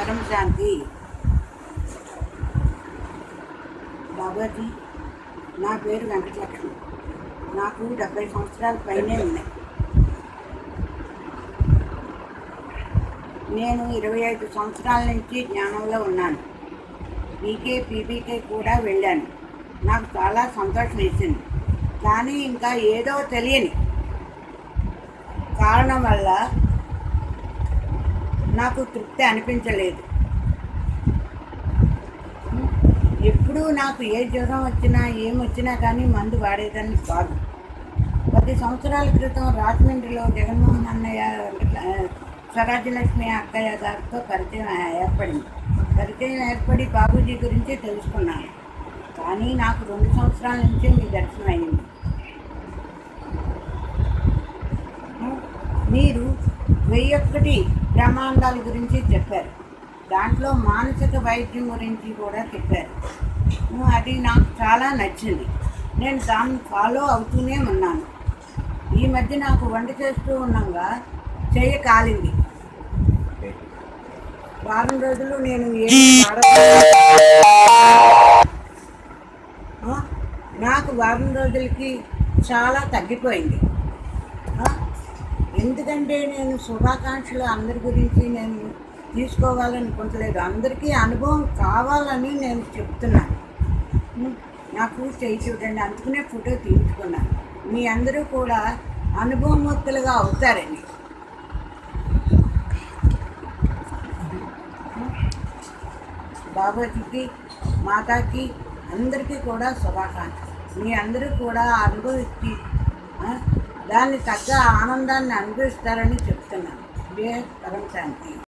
పరమ శాంతి బాబాజీ నా పేరు వెంకటలక్ష్మి నాకు డెబ్బై సంవత్సరాల పైనే ఉన్నాయి నేను ఇరవై ఐదు సంవత్సరాల నుంచి జ్ఞానంలో ఉన్నాను పీకే పీబీకే కూడా వెళ్ళాను నాకు చాలా సంతోషం వేసింది కానీ ఇంకా ఏదో తెలియని కారణం వల్ల నాకు తృప్తి అనిపించలేదు ఎప్పుడూ నాకు ఏ జ్వరం వచ్చినా ఏం వచ్చినా కానీ మందు వాడేదాన్ని కాదు పది సంవత్సరాల క్రితం రాజమండ్రిలో జగన్మోహన్ అన్నయ్య వెంకట- స్వరాజ్యలక్ష్మి అక్కయ్య గారితో పరిచయం ఏర్పడింది పరిచయం ఏర్పడి బాబూజీ గురించి తెలుసుకున్నాను కానీ నాకు రెండు సంవత్సరాల నుంచే మీ దర్శనం అయింది మీరు వెయ్యి ఒక్కటి బ్రహ్మాండాల గురించి చెప్పారు దాంట్లో మానసిక వైద్యం గురించి కూడా చెప్పారు అది నాకు చాలా నచ్చింది నేను దాన్ని ఫాలో అవుతూనే ఉన్నాను ఈ మధ్య నాకు వంట చేస్తూ ఉండగా చెయ్యి కాలింది వారం రోజులు నేను ఏమి వాడలేదు ఆ, నాకు వారం రోజులకి చాలా తగ్గిపోయింది ఆ, ఎందుకంటే నేను శుభాకాంక్షలు అందరి గురించి నేను తీసుకోవాలనుకుంటలేదు అందరికీ అనుభవం కావాలని నేను చెప్తున్నాను ఉం, నాకు చేయి చూడండి అందుకనే ఫోటో తీయించుకున్నాను మీ అందరూ కూడా అనుభవమూర్తులుగా అవుతారని బాబాజీకి మాతాకి అందరికీ కూడా శుభాకాంక్షలు మీ అందరూ కూడా అనుభవించి ఆ, దాన్ని తగ్గ ఆనందాన్ని అనుభవిస్తారని చెప్తున్నాను ఇదే పరమ శాంతి